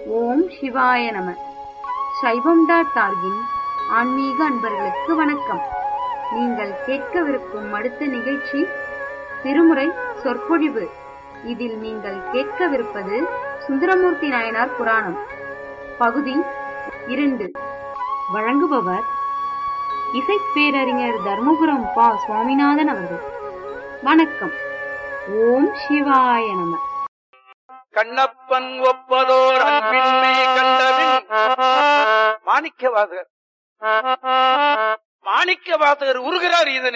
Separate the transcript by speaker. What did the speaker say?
Speaker 1: ஓம் சிவாய நம சைவம் டாட் டார்கின் ஆன்மீக அன்பர்களுக்கு வணக்கம் நீங்கள் கேட்கவிருக்கும் அடுத்த நிகழ்ச்சி திருமுறை சொற்பொழிவு இதில் நீங்கள் கேட்கவிருப்பது சுந்தரமூர்த்தி நாயனார் புராணம் பகுதி இரண்டு வழங்குபவர் இசைப்பேரறிஞர் தர்மபுரம் பா சுவாமிநாதன் அவர்கள் வணக்கம் ஓம் சிவாய நம
Speaker 2: கண்ணப்பன் ஒப்பதோர் அன்பின்மை கண்டபின் மாணிக்கவாசகர் மாணிக்கவாசகர் உருகிறார் இதனை